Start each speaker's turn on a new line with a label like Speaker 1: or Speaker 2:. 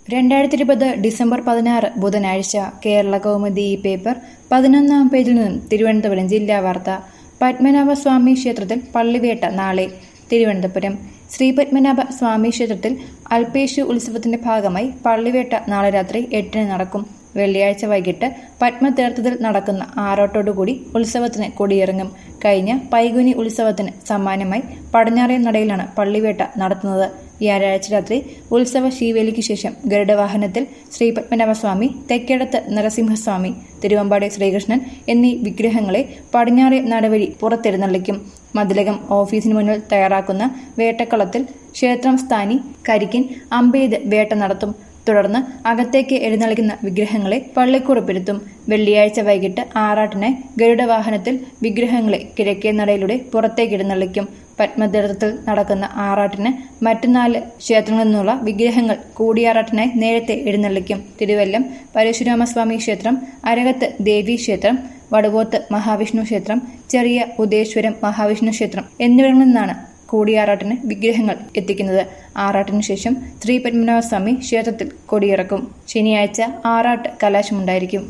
Speaker 1: രണ്ടായിരത്തി ഇരുപത് ഡിസംബർ പതിനാറ് ബുധനാഴ്ച കേരള കൗമുദി ഈ പേപ്പർ പതിനൊന്നാം പേജിൽ നിന്നും തിരുവനന്തപുരം ജില്ലാ വാർത്ത പത്മനാഭസ്വാമി ക്ഷേത്രത്തിൽ പള്ളിവേട്ട നാളെ തിരുവനന്തപുരം ശ്രീ പത്മനാഭ സ്വാമി ക്ഷേത്രത്തിൽ അൽപേശു ഉത്സവത്തിന്റെ ഭാഗമായി പള്ളിവേട്ട നാളെ രാത്രി എട്ടിന് നടക്കും വെള്ളിയാഴ്ച വൈകിട്ട് പത്മതീർത്ഥത്തിൽ നടക്കുന്ന ആറോട്ടോടുകൂടി ഉത്സവത്തിന് കൊടിയിറങ്ങും കഴിഞ്ഞ പൈകുനി ഉത്സവത്തിന് സമ്മാനമായി പടിഞ്ഞാറേ നടയിലാണ് പള്ളിവേട്ട നടത്തുന്നത് വ്യാഴാഴ്ച രാത്രി ഉത്സവ ശീവേലിക്ക് ശേഷം ഗരുഡവാഹനത്തിൽ ശ്രീ പത്മനാഭസ്വാമി തെക്കേടത്ത് നരസിംഹസ്വാമി തിരുവമ്പാടി ശ്രീകൃഷ്ണൻ എന്നീ വിഗ്രഹങ്ങളെ പടിഞ്ഞാറേ നടവഴി പുറത്തെഴുന്നള്ളിക്കും മതിലകം ഓഫീസിന് മുന്നിൽ തയ്യാറാക്കുന്ന വേട്ടക്കളത്തിൽ ക്ഷേത്രം സ്ഥാനി കരിക്കിൻ അമ്പെയ്ത് വേട്ട നടത്തും തുടർന്ന് അകത്തേക്ക് എഴുന്നള്ളിക്കുന്ന വിഗ്രഹങ്ങളെ പള്ളിക്കുറിപ്പിരുത്തും വെള്ളിയാഴ്ച വൈകിട്ട് ആറാട്ടിനായി ഗരുഡവാഹനത്തിൽ വിഗ്രഹങ്ങളെ കിഴക്കേ നടയിലൂടെ പുറത്തേക്ക് എഴുന്നള്ളിക്കും പത്മതീർത്ഥത്തിൽ നടക്കുന്ന ആറാട്ടിന് മറ്റു നാല് ക്ഷേത്രങ്ങളിൽ നിന്നുള്ള വിഗ്രഹങ്ങൾ കൂടിയാറാട്ടിനായി നേരത്തെ എഴുന്നള്ളിക്കും തിരുവല്ലം പരശുരാമസ്വാമി ക്ഷേത്രം അരകത്ത് ദേവീ ക്ഷേത്രം വടുവോത്ത് മഹാവിഷ്ണു ക്ഷേത്രം ചെറിയ ഉദയേശ്വരം മഹാവിഷ്ണു ക്ഷേത്രം എന്നിവിടങ്ങളിൽ നിന്നാണ് കൂടിയാറാട്ടിന് വിഗ്രഹങ്ങൾ എത്തിക്കുന്നത് ആറാട്ടിനു ശേഷം ശ്രീ പത്മനാഭസ്വാമി ക്ഷേത്രത്തിൽ കൊടിയിറക്കും ശനിയാഴ്ച ആറാട്ട് കലാശമുണ്ടായിരിക്കും